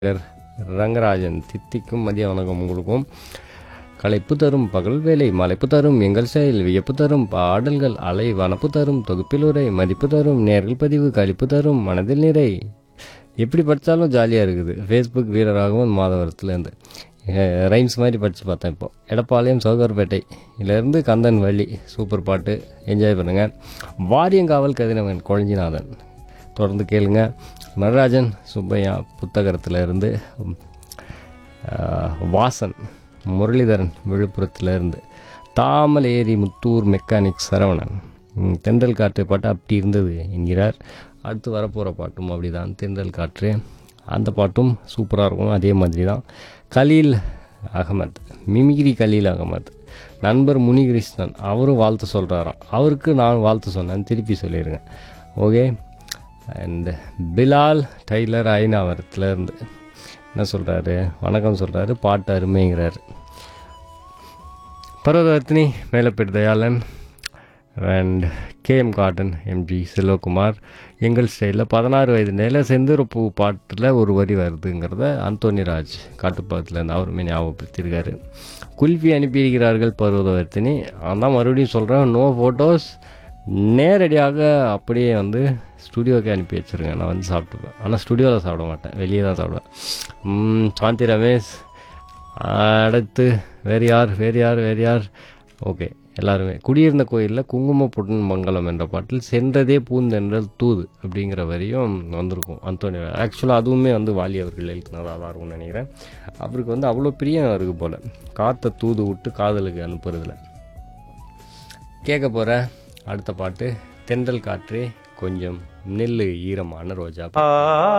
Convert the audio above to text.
ரங்கராஜன் தித்திக்கும் மதிய வணக்கம் உங்களுக்கும் களைப்பு தரும் பகல் வேலை மலைப்பு தரும் எங்கள் செயல் வியப்பு தரும் பாடல்கள் அலை வனப்பு தரும் தொகுப்பிலுரை மதிப்பு தரும் நேர்கள் பதிவு கழிப்பு தரும் மனதில் நிறை எப்படி படித்தாலும் ஜாலியாக இருக்குது ஃபேஸ்புக் வீரராகவும் மாதவரத்துலேருந்து ரைம்ஸ் மாதிரி படித்து பார்த்தேன் இப்போ எடப்பாளையம் சௌகர்பேட்டை இதிலேருந்து கந்தன் வள்ளி சூப்பர் பாட்டு என்ஜாய் பண்ணுங்கள் வாரியங்காவல் கதிரவன் கொழஞ்சிநாதன் தொடர்ந்து கேளுங்க நடராஜன் சுப்பையா புத்தகத்தில் இருந்து ஆஹ், வாசன் முரளிதரன் விழுப்புரத்தில் இருந்து தாமலேரி முத்தூர் மெக்கானிக் சரவணன் ம், தென்றல் காற்று பாட்டு அப்படி இருந்தது என்கிறார் அடுத்து வரப்போகிற பாட்டும் அப்படிதான் தென்றல் காற்று அந்த பாட்டும் சூப்பராக இருக்கும் அதே மாதிரி தான் கலீல் அகமத் மிமிகிரி கலீல் அகமத் நண்பர் முனிகிருஷ்ணன் அவரும் வாழ்த்து சொல்கிறாராம் அவருக்கு நான் வாழ்த்து சொன்னேன் திருப்பி சொல்லிடுங்க ஓகே அண்ட் பிலால் டைலர் ஐநாவரத்தில் இருந்து என்ன சொல்கிறாரு வணக்கம் சொல்கிறாரு பாட்டு அருமைங்கிறாரு Parvathavardhini Melapettu Dayalan and KM cotton MG Selvakumar எங்கள் ஸ்டைலில் பதினாறு வயது நில செந்தூரப்பூ பாட்டில் ஒரு வரி வருதுங்கிறத அந்தோனிராஜ் காட்டுப்பாக்கத்துலேருந்து அவருமே ஞாபகப்படுத்தியிருக்காரு குல்ஃபி அனுப்பியிருக்கிறார்கள் பர்வதவர்த்தினி அதான் மறுபடியும் சொல்கிறேன் நோ ஃபோட்டோஸ் நேரடியாக அப்படியே வந்து ஸ்டுடியோக்கே அனுப்பி வச்சுருங்க நான் வந்து சாப்பிட்டுப்பேன் ஆனால் ஸ்டுடியோவில் சாப்பிட மாட்டேன் வெளியே தான் சாப்பிடுவேன் ம், சாந்தி ரமேஷ் அடுத்து வேறு யார் வேறு யார் வேறு யார் ஓகே எல்லாருமே குடியிருந்த கோயிலில் குங்கும பொன் மங்கலம் என்ற பாட்டில் சென்றதே பூந்தென்றல் தூது அப்படிங்கிற வரையும் வந்திருக்கும் அந்தோனி ஆக்சுவலாக அதுவுமே வந்து வாலி அவர்கள் எழுத்துனதாக தான் இருக்கும்னு நினைக்கிறேன் அவருக்கு வந்து அவ்வளோ பிரியம் இருக்கு போல் காற்றை தூது விட்டு காதலுக்கு அனுப்புறதுல கேட்க போகிற அடுத்த பாட்டு தென்றல் காற்றே கொஞ்சம் நெல்லு ஈரமான ரோஜா